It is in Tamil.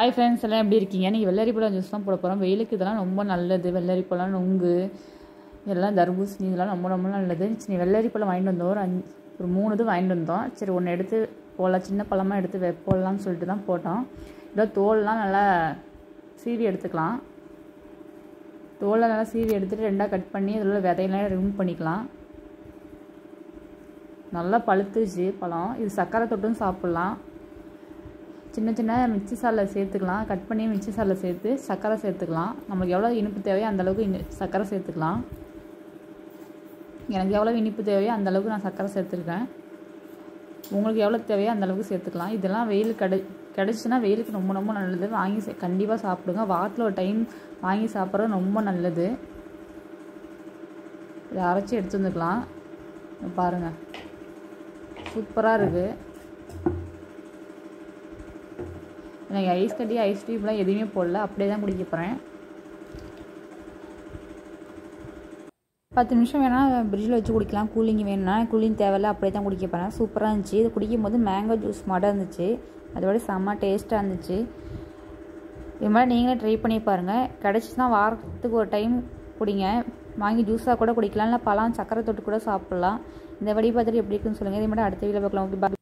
ஹாய் ஃப்ரெண்ட்ஸ் எல்லாம் எப்படி இருக்கீங்க நீங்கள் வெள்ளரி பழம் ஜூஸ் தான் போட போகிறோம் வெயிலுக்கு இதெல்லாம் ரொம்ப நல்லது வெள்ளரி பழம் நுங்கு இதெல்லாம் தர்பூசணி இதெல்லாம் ரொம்ப ரொம்ப நல்லது சரி வெள்ளரி பழம் வாங்கிட்டு வந்தோம் ஒரு அஞ்சு ஒரு மூணு இது வாங்கிட்டு வந்தோம் சரி ஒன்று எடுத்து போடலாம் சின்ன பழமாக எடுத்து வெ போடலாம்னு சொல்லிட்டு தான் போட்டோம் இதோ தோல்லாம் நல்லா சீவி எடுத்துக்கலாம் தோலை நல்லா சீவி எடுத்துகிட்டு ரெண்டாக கட் பண்ணி அதில் உள்ள விதையெல்லாம் ரிமூவ் பண்ணிக்கலாம் நல்லா பழுத்துச்சு பழம் இது சர்க்கரை தொட்டும் சாப்பிட்லாம் சின்ன சின்ன மிக்சி சாலில் சேர்த்துக்கலாம் கட் பண்ணி மிக்சி சாலில் சேர்த்து சர்க்கரை சேர்த்துக்கலாம் நம்மளுக்கு எவ்வளோ இனிப்பு தேவையோ அந்தளவுக்கு இனி சர்க்கரை சேர்த்துக்கலாம் எனக்கு எவ்வளோ இனிப்பு தேவையோ அந்தளவுக்கு நான் சர்க்கரை சேர்த்துருக்கேன் உங்களுக்கு எவ்வளோ தேவையோ அந்தளவுக்கு சேர்த்துக்கலாம் இதெல்லாம் வெயில் கிடை கிடச்சின்னா வெயிலுக்கு ரொம்ப ரொம்ப நல்லது வாங்கி கண்டிப்பாக சாப்பிடுங்க வாரத்தில் ஒரு டைம் வாங்கி சாப்பிட்றது ரொம்ப நல்லது இதை அரைச்சி எடுத்து வந்துக்கலாம் பாருங்கள் சூப்பராக இருக்குது எனக்கு ஐஸ் கட்டி ஐஸ் டியூப்லாம் எதுவுமே போடல அப்படியே தான் குடிக்க போகிறேன் பத்து நிமிஷம் வேணால் ஃப்ரிட்ஜில் வச்சு குடிக்கலாம் கூலிங் வேணும்னா கூலிங் தேவையில்ல அப்படியே தான் குடிக்க போகிறேன் சூப்பராக இருந்துச்சு இது குடிக்கும் போது மேங்கோ ஜூஸ் மாட்டம் இருந்துச்சு அதோட செம்ம டேஸ்ட்டாக இருந்துச்சு இது மாதிரி நீங்களே ட்ரை பண்ணி பாருங்கள் கிடச்சிச்சுன்னா வாரத்துக்கு ஒரு டைம் குடிங்க வாங்கி ஜூஸாக கூட குடிக்கலாம் இல்லை பழம் சக்கரை தொட்டு கூட சாப்பிட்லாம் இந்த வடி பார்த்துட்டு எப்படி இருக்குன்னு சொல்லுங்கள் இதே மாதிரி அடுத்த வீடியோ பார்க்கலாம் ஓகே